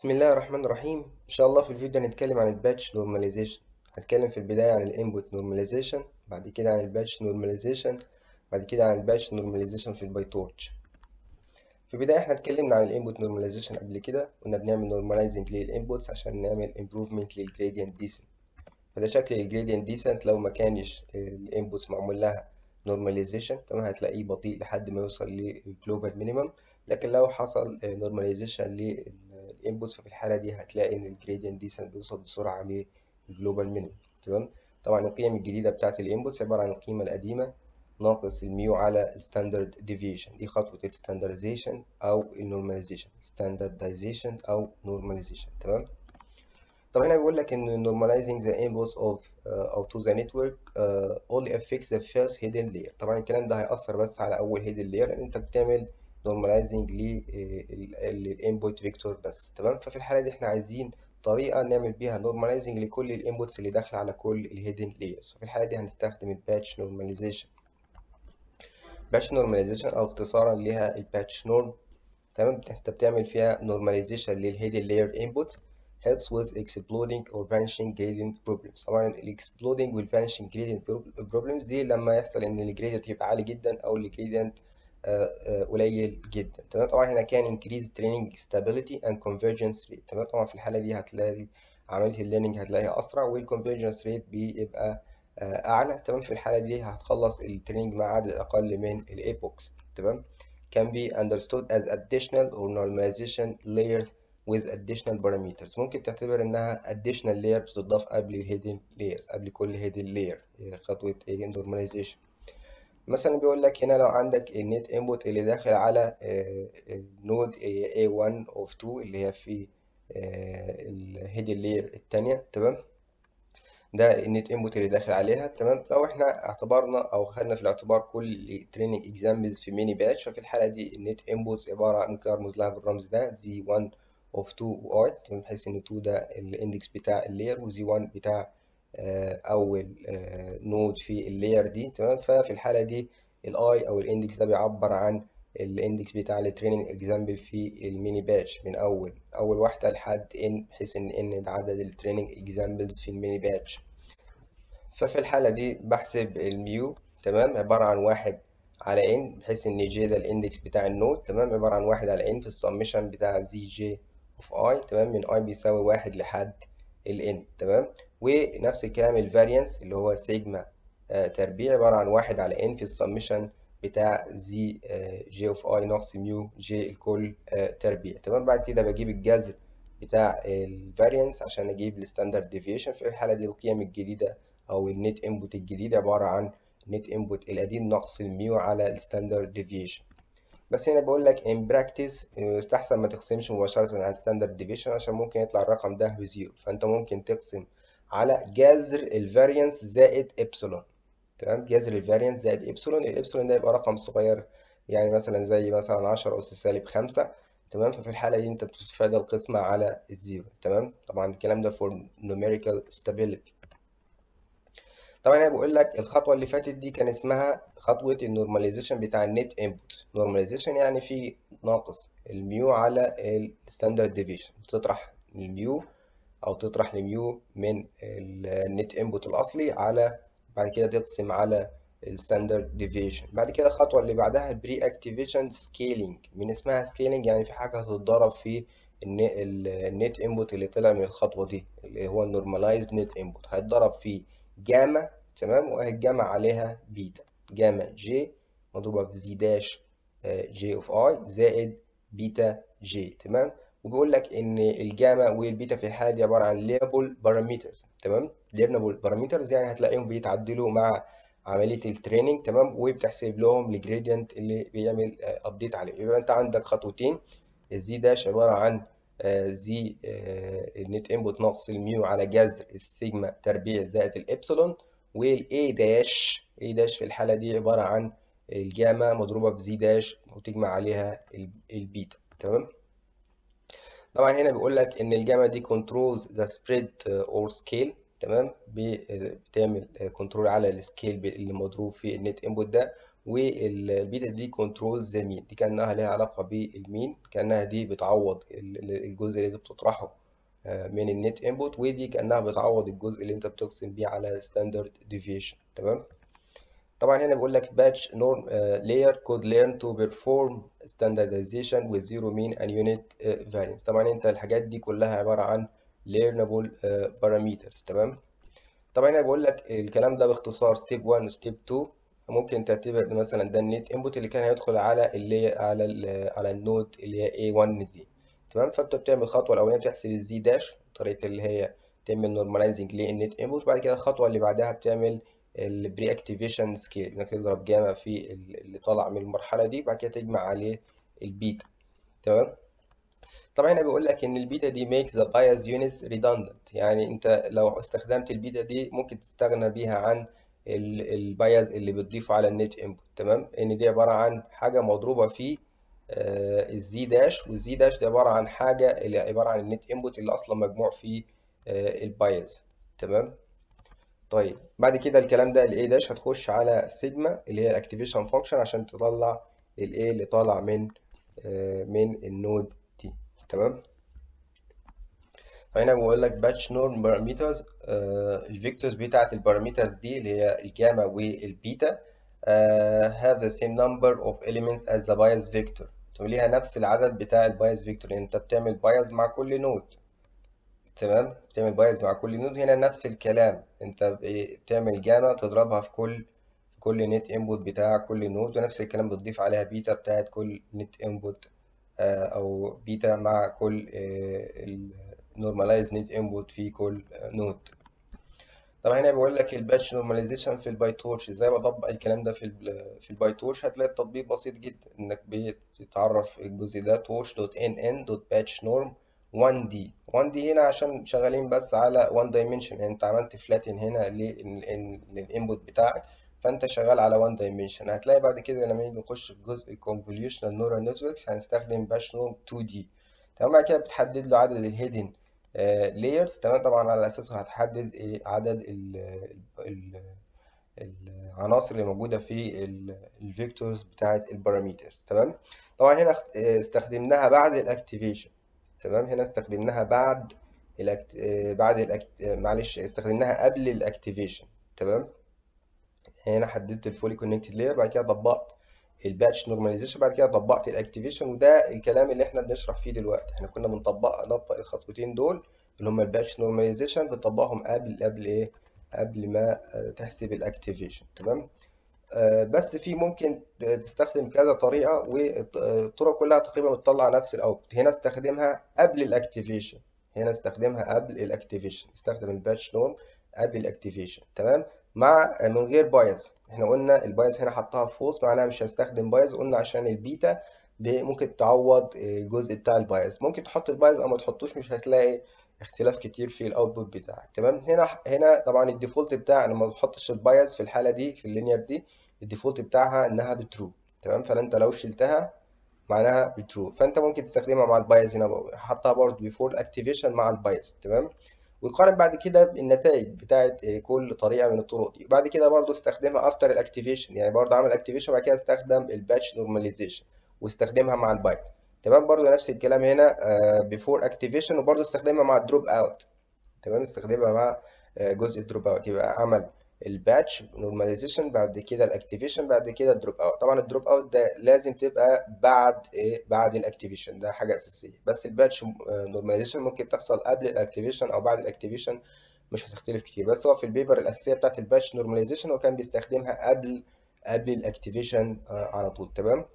بسم الله الرحمن الرحيم ان شاء الله في الفيديو ده هنتكلم عن الباتش نورماليزيشن هنتكلم في البدايه عن الانبوت نورماليزيشن بعد كده عن الباتش نورماليزيشن بعد كده عن الباتش نورماليزيشن في البايتورش في البدايه احنا اتكلمنا عن الانبوت نورماليزيشن قبل كده كنا بنعمل نورماليزنج للانبوتس عشان نعمل امبروفمنت للجريدينت ديسنت فده شكل الجريدينت ديسنت لو ما كانش الانبوتس معمول لها نورماليزيشن تمام هتلاقيه بطيء لحد ما يوصل للجلوبال مينيمم لكن لو حصل نورماليزيشن للانبوتس ففي الحاله دي هتلاقي ان الجريدينت ديسنت بيوصل بسرعه للجلوبال مينيمم تمام طبعا القيم الجديده بتاعه الانبوتس عباره عن القيمه القديمه ناقص الميو على الستاندرد ديفيشن دي خطوه الستاندرديزيشن او النورماليزيشن ستاندرديزيشن او نورماليزيشن تمام طب هنا بيقول لك ان normalizing the inputs of uh, او to the network uh, only affects the first hidden layer طبعا الكلام ده هيأثر بس على اول hidden layer لان انت بتعمل normalizing للانبوت فيكتور بس تمام ففي الحاله دي احنا عايزين طريقه نعمل بيها normalizing لكل الانبوتس اللي داخله على كل الهيدن layers ففي الحاله دي هنستخدم الباتش normalization باتش normalization او اختصارا ليها الباتش نورم تمام انت بتعمل فيها normalization للهيدن layer input helps with exploding or vanishing gradient problems طبعا ال exploding وال vanishing gradient problems دي لما يحصل ان الجريدينت يبقى عالي جدا او الجريدينت قليل جدا تمام طبعا هنا كان increase training stability and convergence rate تمام طبعا في الحاله دي هتلاقي عمليه الليرنينج هتلاقيها اسرع والconvergence rate بيبقى اعلى تمام في الحاله دي هتخلص التريننج مع عدد اقل من الايبوكس تمام can be understood as additional or normalization layers with additional parameters ممكن تعتبر انها additional layer بتضاف قبل الهيدن layers قبل كل hidden layer خطوة normalization مثلا بيقول لك هنا لو عندك النت انبوت اللي داخل على النود A1 of 2 اللي هي في الهيدن layer التانية تمام ده النت انبوت اللي داخل عليها تمام لو احنا اعتبرنا او خدنا في الاعتبار كل تريننج اكزامبلز في ميني باتش ففي الحالة دي النت انبوتس عبارة عن ممكن ارمز لها بالرمز ده Z1 of 2 و i تمام بحيث ان 2 ده الاندكس بتاع اللاير و z1 بتاع اول نود في اللاير دي تمام ففي الحاله دي الاي او الاندكس ده بيعبر عن الاندكس بتاع التريننج اكزامبل في الميني باتش من اول اول واحده لحد ان بحيث ان ان ده عدد التريننج اكزامبلز في الميني باتش ففي الحاله دي بحسب الميو تمام عباره عن واحد على ان بحيث ان جي ده الاندكس بتاع النود تمام عباره عن واحد على ان في السمشن بتاع زي جي اوف اي تمام من اي بيساوي واحد لحد ال n تمام ونفس الكلام الفاريانس اللي هو سيجما آه تربيع عبارة عن واحد على n في السمشن بتاع زي جي اوف اي ناقص ميو جي الكل آه تربيع تمام بعد كده بجيب الجذر بتاع الفاريانس عشان اجيب الستاندرد ديفيشن في الحالة دي القيم الجديدة او النت انبوت الجديد عبارة عن النت انبوت القديم ناقص الميو على الستاندرد ديفيشن بس هنا بقول لك in practice يستحسن ما تقسمش مباشرة على standard deviation عشان ممكن يطلع الرقم ده بزيرو فأنت ممكن تقسم على جذر الفاريانس زائد إبسلون تمام جذر الفاريانس زائد إبسلون الإبسلون ده يبقى رقم صغير يعني مثلا زي مثلا عشرة أس سالب خمسة تمام ففي الحالة دي أنت بتتفادى القسمة على الزيرو تمام طبعا الكلام ده for numerical stability طبعا انا بقول لك الخطوه اللي فاتت دي كان اسمها خطوه النورماليزيشن بتاع النت انبوت نورماليزيشن يعني في ناقص الميو على الستاندرد ديفيشن تطرح الميو او تطرح الميو من النت انبوت الاصلي على بعد كده تقسم على الستاندرد ديفيشن بعد كده الخطوه اللي بعدها بري اكتيفيشن سكيلينج من اسمها سكيلينج يعني في حاجه هتتضرب في النت انبوت اللي طلع من الخطوه دي اللي هو النورماليزد نت انبوت هيتضرب في جاما تمام وهيتجمع عليها بيتا جاما جي مضروبة في زي داش جي اوف اي زائد بيتا جي تمام وبيقول لك ان الجاما والبيتا في الحالة دي عبارة عن ليبل بارامترز تمام ليرنبل بارامترز يعني هتلاقيهم بيتعدلوا مع عملية التريننج تمام وبتحسب لهم الجريدينت اللي بيعمل ابديت عليه يبقى انت عندك خطوتين الزي داش عبارة عن زي النت انبوت ناقص الميو على جذر السيجما تربيع زائد الابسلون والاي داش اي داش في الحاله دي عباره عن الجاما مضروبه في زي داش وتجمع عليها البيتا تمام طبعا هنا بيقول لك ان الجاما دي controls the spread or scale تمام بتعمل كنترول على السكيل اللي مضروب في النت انبوت ده والبيتا دي كنترول ذا مين دي كانها ليها علاقه بالمين كانها دي بتعوض الجزء اللي انت بتطرحه من النت انبوت ودي كانها بتعوض الجزء اللي انت بتقسم بيه على ستاندرد ديفيشن تمام طبعا هنا بيقول لك batch norm uh, layer could learn to perform standardization with zero mean and unit uh, variance طبعا انت الحاجات دي كلها عبارة عن learnable uh, parameters تمام طبعا هنا بيقول لك الكلام ده باختصار step 1 و step 2 ممكن تعتبر مثلا ده النت انبوت اللي كان هيدخل على اللي على ال على النود اللي هي A1 دي تمام فانت بتعمل الخطوه الاولانيه بتحسب الزي داش طريقه اللي هي تعمل نورماليزنج للنت انبوت وبعد كده الخطوه اللي بعدها بتعمل البري اكتيفيشن سكيل انك تضرب جاما في اللي طالع من المرحله دي وبعد كده تجمع عليه البيتا تمام طبعا هنا بيقول لك ان البيتا دي makes the bias units redundant يعني انت لو استخدمت البيتا دي ممكن تستغنى بيها عن البايز اللي بتضيفه على النت انبوت تمام ان دي عباره عن حاجه مضروبه في الزي داش والزي داش دي عباره عن حاجه اللي عباره عن النت انبوت اللي اصلا مجموع فيه البايز تمام طيب بعد كده الكلام ده الاي داش هتخش على سيجما اللي هي الاكتيفيشن فانكشن عشان تطلع الاي اللي طالع من من النود دي تمام فهنا بقول لك باتش نورم بارامترز الفيكتورز بتاعت البارامترز دي اللي هي الجاما والبيتا uh, have the same number of elements as the bias vector ليها نفس العدد بتاع البايز فيكتور انت بتعمل بايز مع كل نود تمام بتعمل بايز مع كل نود هنا نفس الكلام انت بتعمل جاما تضربها في كل كل نت انبوت بتاع كل نود ونفس الكلام بتضيف عليها بيتا بتاعت كل نت انبوت او بيتا مع كل النورماليز نت انبوت في كل نود طبعا هنا بيقول لك الباتش نورماليزيشن في الباي تورش ازاي بطبق الكلام ده في في الباي تورش هتلاقي التطبيق بسيط جدا انك بتعرف الجزء ده torch دوت ان ان دوت باتش نورم 1 دي 1 دي هنا عشان شغالين بس على 1 دايمنشن يعني انت عملت فلاتن هنا للانبوت بتاعك فانت شغال على 1 دايمنشن هتلاقي بعد كده لما نيجي نخش في جزء الكونفوليوشنال نورال نتوركس هنستخدم باش نورم 2 دي تمام بعد كده بتحدد له عدد الهيدن لايرز تمام طبعا على اساسه هتحدد ايه عدد ال ال العناصر اللي موجوده في الفيكتورز بتاعه البارامترز تمام طبعا هنا استخدمناها بعد الاكتيفيشن تمام هنا استخدمناها بعد الأكت... بعد الأكت... معلش استخدمناها قبل الاكتيفيشن تمام هنا حددت الفولي كونكتد لاير بعد كده طبقت الباتش نورماليزيشن بعد كده طبقت الاكتيفيشن وده الكلام اللي احنا بنشرح فيه دلوقتي احنا كنا بنطبق نطبق الخطوتين دول اللي هم الباتش نورماليزيشن بنطبقهم قبل قبل ايه قبل ما تحسب الاكتيفيشن تمام آه بس في ممكن تستخدم كذا طريقه والطرق كلها تقريبا بتطلع نفس الاوتبوت هنا استخدمها قبل الاكتيفيشن هنا استخدمها قبل الاكتيفيشن استخدم الباتش نورم قبل الاكتيفيشن تمام مع من غير بايز احنا قلنا البايز هنا حطها فولس معناها مش هستخدم بايز قلنا عشان البيتا ممكن تعوض الجزء بتاع البايز ممكن تحط البايز او ما تحطوش مش هتلاقي اختلاف كتير في الاوتبوت بتاعك تمام هنا هنا طبعا الديفولت بتاع انا ما بحطش البايز في الحاله دي في اللينير دي الديفولت بتاعها انها بترو تمام فانت لو شلتها معناها بترو فانت ممكن تستخدمها مع البايز هنا حطها برضه بيفور اكتيفيشن مع البايز تمام وقارن بعد كده بالنتائج بتاعت كل طريقه من الطرق دي بعد كده برضه استخدمها افتر الاكتيفيشن يعني برضه اعمل اكتيفيشن وبعد كده استخدم الباتش نورماليزيشن واستخدمها مع البايز تمام برضه نفس الكلام هنا بيفور اكتيفيشن وبرضه استخدمها مع الدروب اوت تمام استخدمها مع جزء الدروب اوت يبقى عمل الباتش نورماليزيشن بعد كده الاكتيفيشن بعد كده الدروب اوت طبعا الدروب اوت ده لازم تبقى بعد ايه بعد الاكتيفيشن ده حاجه اساسيه بس الباتش نورماليزيشن ممكن تحصل قبل الاكتيفيشن او بعد الاكتيفيشن مش هتختلف كتير بس هو في البيبر الاساسيه بتاعت الباتش نورماليزيشن هو كان بيستخدمها قبل قبل الاكتيفيشن على طول تمام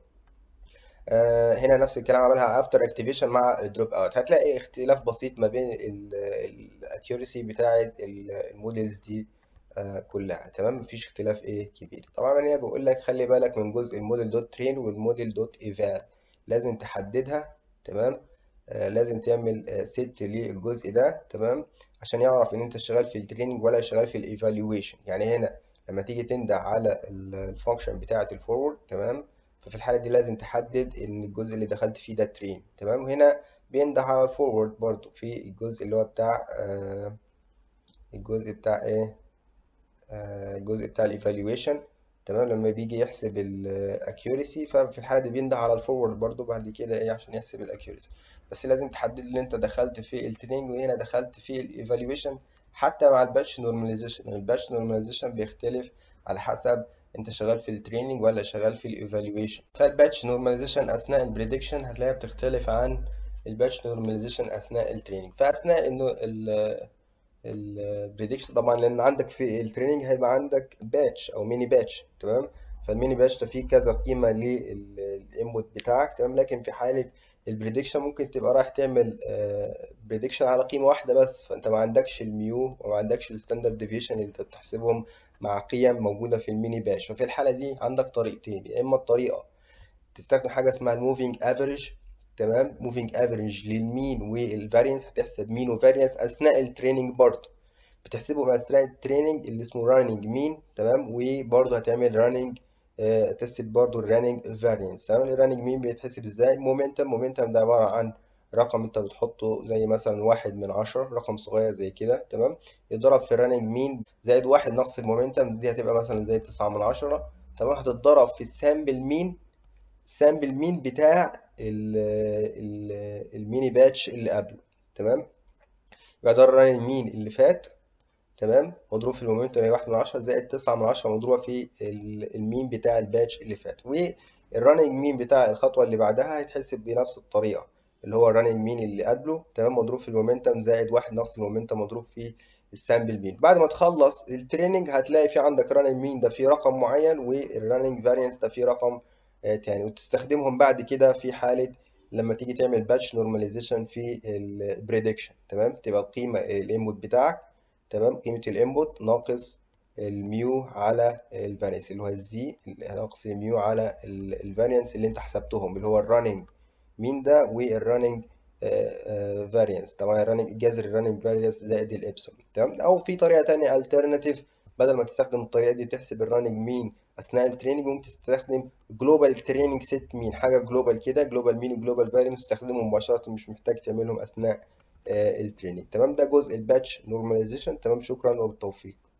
آه هنا نفس الكلام عملها افتر اكتيفيشن مع الدروب اوت هتلاقي اختلاف بسيط ما بين الاكيورسي بتاعه الموديلز دي آه كلها تمام مفيش اختلاف ايه كبير طبعا هنا بيقول لك خلي بالك من جزء الموديل دوت ترين والموديل دوت ايفال لازم تحددها تمام آه لازم تعمل آه ست للجزء ده تمام عشان يعرف ان انت شغال في التريننج ولا شغال في الايفالويشن يعني هنا لما تيجي تندع على الفانكشن بتاعه الفورورد تمام ففي الحالة دي لازم تحدد إن الجزء اللي دخلت فيه ده ترين تمام وهنا بينده على الفورورد برضو في الجزء اللي هو بتاع آه الجزء بتاع ايه آه، الجزء بتاع الايفالويشن تمام لما بيجي يحسب الاكيوريسي ففي الحاله دي بينده على الفورورد برضو بعد كده ايه عشان يحسب الاكيوريسي بس لازم تحدد ان انت دخلت في التريننج وهنا دخلت في الايفالويشن حتى مع الباتش نورماليزيشن الباتش نورماليزيشن بيختلف على حسب انت شغال في التريننج ولا شغال في الايفالويشن فالباتش نورماليزيشن اثناء البريدكشن هتلاقيها بتختلف عن الباتش نورماليزيشن اثناء التريننج فاثناء انه البريدكشن طبعا لان عندك في التريننج هيبقى عندك باتش او ميني باتش تمام فالميني باتش ده فيه كذا قيمه للانبوت بتاعك تمام لكن في حاله البريدكشن ممكن تبقى رايح تعمل بريدكشن على قيمه واحده بس فانت ما عندكش الميو وما عندكش الستاندرد ديفيشن اللي انت بتحسبهم مع قيم موجوده في الميني باتش ففي الحاله دي عندك طريقتين يا اما الطريقه تستخدم حاجه اسمها الموفينج افريج تمام موفينج افريج للمين والفارينس هتحسب مين وفارينس اثناء التريننج برضه بتحسبهم اثناء التريننج اللي اسمه راننج مين تمام وبرضه هتعمل راننج آه تحسب برضه الراننج فارينس تمام الراننج مين بيتحسب ازاي مومنتم مومنتم ده عباره عن رقم انت بتحطه زي مثلا واحد من عشرة رقم صغير زي كده تمام يضرب في الراننج مين زائد واحد ناقص المومنتم دي هتبقى مثلا زي تسعة من عشرة تمام هتتضرب في السامبل مين السامبل مين بتاع ال ال الميني باتش اللي قبله تمام يبقى ده الراننج مين اللي فات تمام مضروب في المومنتوم هي واحد من عشرة زائد تسعة من عشرة مضروبة في المين بتاع الباتش اللي فات والراننج مين بتاع الخطوة اللي بعدها هيتحسب بنفس الطريقة اللي هو الراننج مين اللي قبله تمام مضروب في المومنتوم زائد واحد ناقص المومنتوم مضروب في السامبل مين بعد ما تخلص التريننج هتلاقي في عندك راننج مين ده فيه رقم معين والراننج فارينس ده فيه رقم تاني وتستخدمهم بعد كده في حالة لما تيجي تعمل باتش نورماليزيشن في البريدكشن تمام تبقى القيمة الانبوت بتاعك تمام قيمة الانبوت ناقص الميو على الفارينس اللي هو الزي ناقص الميو على الفارينس اللي انت حسبتهم اللي هو الراننج مين ده والراننج فارينس طبعا الراننج جذر الراننج فارينس زائد الابسون تمام او في طريقة تانية الترناتيف بدل ما تستخدم الطريقة دي تحسب الراننج مين اثناء التريننج ممكن تستخدم جلوبال تريننج سيت مين حاجه جلوبال كده جلوبال مين وجلوبال فارينس تستخدمهم مباشره مش محتاج تعملهم اثناء التريننج تمام ده جزء الباتش نورماليزيشن تمام شكرا وبالتوفيق